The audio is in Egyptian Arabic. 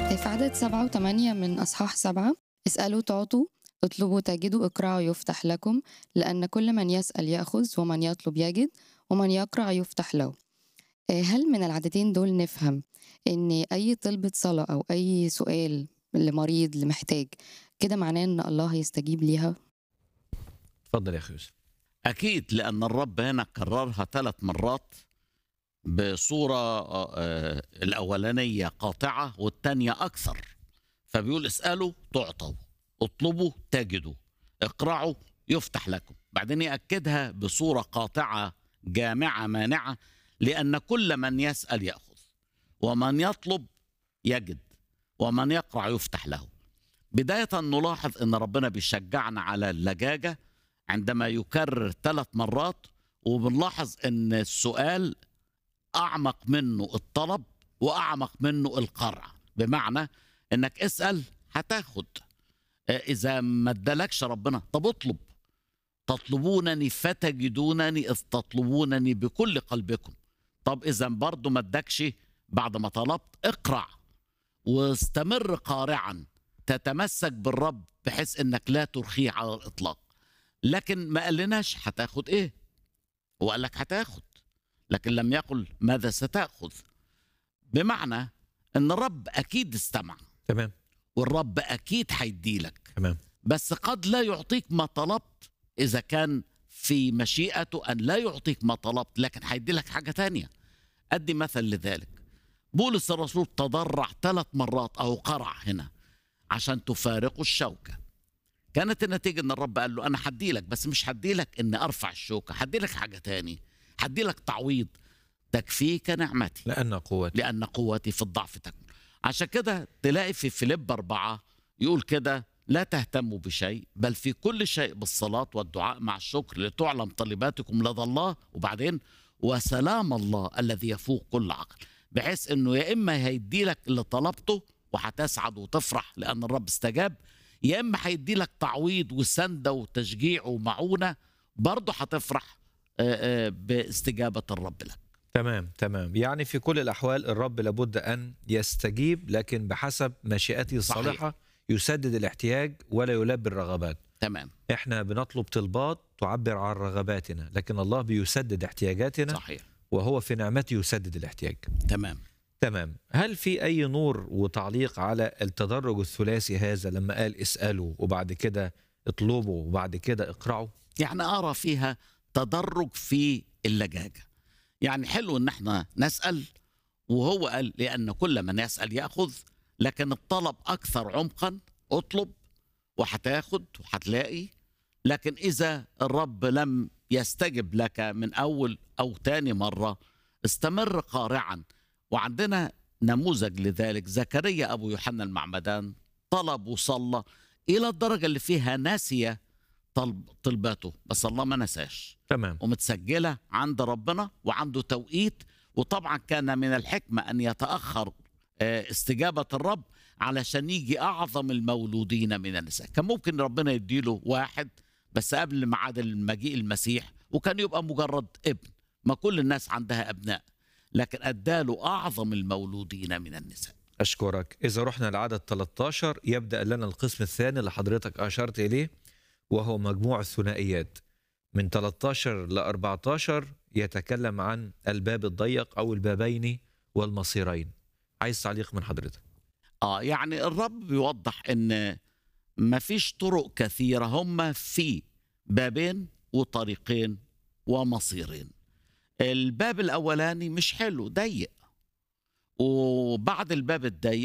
في عدد سبعة وثمانية من أصحاح سبعة اسألوا تعطوا اطلبوا تجدوا اقرعوا يفتح لكم لأن كل من يسأل يأخذ ومن يطلب يجد ومن يقرع يفتح له آه، هل من العددين دول نفهم إن أي طلبة صلاة أو أي سؤال لمريض لمحتاج كده معناه إن الله يستجيب ليها اتفضل يا اخي يوسف أكيد لأن الرب هنا كررها ثلاث مرات بصورة آه، الأولانية قاطعة والثانية أكثر فبيقول اسألوا تعطوا اطلبوا تجدوا اقرعوا يفتح لكم بعدين يأكدها بصورة قاطعة جامعة مانعة لأن كل من يسأل يأخذ ومن يطلب يجد ومن يقرع يفتح له بداية نلاحظ أن ربنا بيشجعنا على اللجاجة عندما يكرر ثلاث مرات وبنلاحظ ان السؤال اعمق منه الطلب واعمق منه القرع بمعنى انك اسال هتاخد آه، اذا ما ادالكش ربنا طب اطلب تطلبونني فتجدونني اذ تطلبونني بكل قلبكم طب اذا برضه ما ادكش بعد ما طلبت اقرع واستمر قارعا تتمسك بالرب بحيث انك لا ترخيه على الاطلاق لكن ما قالناش هتاخد ايه هو قال لك هتاخد لكن لم يقل ماذا ستاخذ بمعنى ان الرب اكيد استمع تمام والرب اكيد هيديلك تمام بس قد لا يعطيك ما طلبت اذا كان في مشيئته ان لا يعطيك ما طلبت لكن هيديلك حاجه تانية ادي مثل لذلك بولس الرسول تضرع ثلاث مرات او قرع هنا عشان تفارقوا الشوكه كانت النتيجه ان الرب قال له انا هديلك بس مش هديلك اني ارفع الشوكه هديلك حاجه تاني هديلك تعويض تكفيك نعمتي لأن قوتي لأن قوتي في الضعف تكمن عشان كده تلاقي في فيليب أربعة يقول كده لا تهتموا بشيء بل في كل شيء بالصلاة والدعاء مع الشكر لتعلم طلباتكم لدى الله وبعدين وسلام الله الذي يفوق كل عقل بحيث انه يا اما هيديلك اللي طلبته وهتسعد وتفرح لان الرب استجاب يا اما هيديلك تعويض وسنده وتشجيع ومعونه برضه هتفرح آه، آه، باستجابه الرب لك تمام تمام يعني في كل الأحوال الرب لابد أن يستجيب لكن بحسب مشيئته صحيح. الصالحة يسدد الاحتياج ولا يلبي الرغبات تمام احنا بنطلب طلبات تعبر عن رغباتنا لكن الله بيسدد احتياجاتنا صحيح وهو في نعمته يسدد الاحتياج تمام تمام هل في أي نور وتعليق على التدرج الثلاثي هذا لما قال اسألوا وبعد كده اطلبوا وبعد كده اقرعوا يعني ارى فيها تدرج في اللجاجه يعني حلو ان احنا نسال وهو قال لان كل من يسال ياخذ لكن الطلب اكثر عمقا اطلب وهتاخد وهتلاقي لكن اذا الرب لم يستجب لك من اول او تاني مره استمر قارعا وعندنا نموذج لذلك زكريا ابو يوحنا المعمدان طلب وصلى الى الدرجه اللي فيها ناسيه طلب طلباته بس الله ما نساش تمام ومتسجله عند ربنا وعنده توقيت وطبعا كان من الحكمه ان يتاخر آه، استجابه الرب علشان يجي اعظم المولودين من النساء كان ممكن ربنا يديله واحد بس قبل ميعاد المجيء المسيح وكان يبقى مجرد ابن ما كل الناس عندها ابناء لكن اداله اعظم المولودين من النساء أشكرك إذا رحنا لعدد 13 يبدأ لنا القسم الثاني اللي حضرتك أشرت إليه وهو مجموع الثنائيات من 13 ل 14 يتكلم عن الباب الضيق أو البابين والمصيرين عايز تعليق من حضرتك اه يعني الرب بيوضح ان ما فيش طرق كثيرة هم في بابين وطريقين ومصيرين الباب الأولاني مش حلو ضيق وبعد الباب الضيق